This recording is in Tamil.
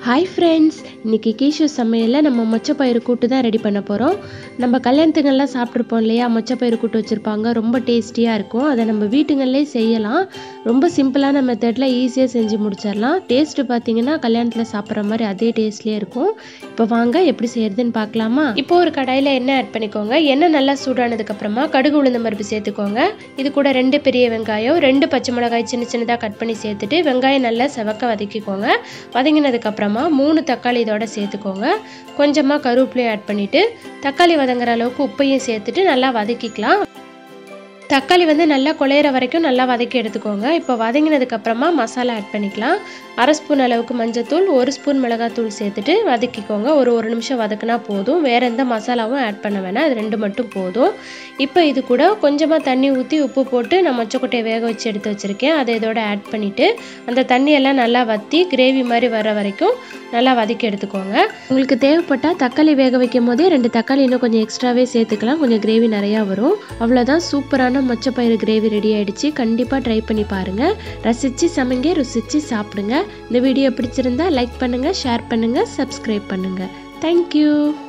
ஹாய் ஃப்ரெண்ட்ஸ் இன்றைக்கி கீஷு சமையலில் நம்ம மொச்சப்பயிறு கூட்டு தான் ரெடி பண்ண போகிறோம் நம்ம கல்யாணத்துங்கள்லாம் சாப்பிட்ருப்போம் இல்லையா மொச்சப்பயிறு கூட்டு வச்சுருப்பாங்க ரொம்ப டேஸ்டியாக இருக்கும் அதை நம்ம வீட்டுங்கள்லே செய்யலாம் ரொம்ப சிம்பிளான மெத்தடில் ஈஸியாக செஞ்சு முடிச்சிடலாம் டேஸ்ட்டு பார்த்தீங்கன்னா கல்யாணத்தில் சாப்பிட்ற மாதிரி அதே டேஸ்ட்லேயே இருக்கும் இப்போ வாங்க எப்படி செய்யறதுன்னு பார்க்கலாமா இப்போ ஒரு கடாயில் எண்ணெய் ஆட் பண்ணிக்கோங்க எண்ணெய் நல்லா சூடானதுக்கப்புறமா கடுகு உளுந்த பருப்பு சேர்த்துக்கோங்க இது கூட ரெண்டு பெரிய வெங்காயம் ரெண்டு பச்சை மிளகாய் சின்ன சின்னதாக கட் பண்ணி சேர்த்துட்டு வெங்காயம் நல்லா செவக்க வதக்கிக்கோங்க வதங்கினதுக்கப்புறமா மூணு தக்காளி இதோட சேர்த்துக்கோங்க கொஞ்சமாக கருவேப்பிலையும் ஆட் பண்ணிவிட்டு தக்காளி வதங்குற அளவுக்கு உப்பையும் சேர்த்துட்டு நல்லா வதக்கிக்கலாம் தக்காளி வந்து நல்லா குழையிற வரைக்கும் நல்லா வதக்கி எடுத்துக்கோங்க இப்போ வதங்கினதுக்கப்புறமா மசாலா ஆட் பண்ணிக்கலாம் அரை ஸ்பூன் அளவுக்கு மஞ்சத்தூள் ஒரு ஸ்பூன் மிளகாத்தூள் சேர்த்துட்டு வதக்கிக்கோங்க ஒரு ஒரு நிமிஷம் வதக்குனா போதும் வேறு எந்த மசாலாவும் ஆட் பண்ண வேணாம் இது ரெண்டு மட்டும் போதும் இப்போ இது கூட கொஞ்சமாக தண்ணி ஊற்றி உப்பு போட்டு நான் மொச்சக்கொட்டையை வேக வச்சு எடுத்து வச்சுருக்கேன் அதை இதோட ஆட் பண்ணிவிட்டு அந்த தண்ணியெல்லாம் நல்லா வற்றி கிரேவி மாதிரி வர வரைக்கும் நல்லா வதக்கி எடுத்துக்கோங்க உங்களுக்கு தேவைப்பட்டால் தக்காளி வேக வைக்கும் போதே ரெண்டு தக்காளி இன்னும் கொஞ்சம் எக்ஸ்ட்ராவே சேர்த்துக்கலாம் கொஞ்சம் கிரேவி நிறையா வரும் அவ்வளோதான் சூப்பரான மொச்சப்பயிறு கிரேவி ரெடி ஆயிடுச்சு கண்டிப்பாக ட்ரை பண்ணி பாருங்கள் ரசித்து சமைங்க ருசித்து சாப்பிடுங்க இந்த வீடியோ பிடிச்சிருந்தா லைக் பண்ணுங்கள் ஷேர் பண்ணுங்கள் சப்ஸ்கிரைப் பண்ணுங்கள் தேங்க்யூ